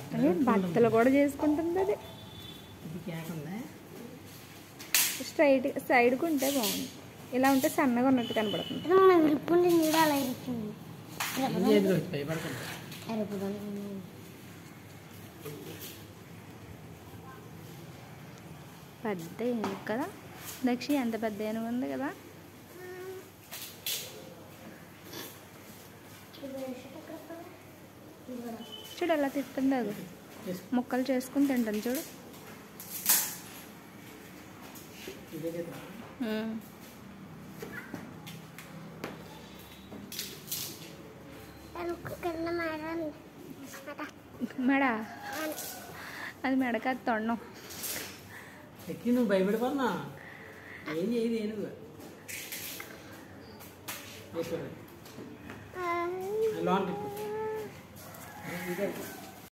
అదే బట్టలు కూడా చేసుకుంటుంది అది ఇది కేక్ ఉందా స్ట్రైట్ సైడ్కి ఉంటే బాగుంది ఇలా ఉంటే సన్నగా ఉన్నట్టు కనపడుతుంది ఇది మన గ్రిప్ ఉంటుంది కూడా అలా ఇచ్చింది ఏం చేతులు వచ్చి భయపడకుండా పెద్ద ఏనుగు కదా దక్షి ఎంత పెద్ద ఏనుగు ఉంది కదా చూడు ఎలా తిట్టుంది అది ముక్కలు చేసుకుని తింటాను చూడు ఇదే చేతులు ఉమ్. కింద మేడం మెడ అది మెడ కాదు తొండం ఎక్కి నువ్వు భయపడిపోతున్నా ఏం చేయదు ఏనుగు లోన్ తిప్పు ఇదే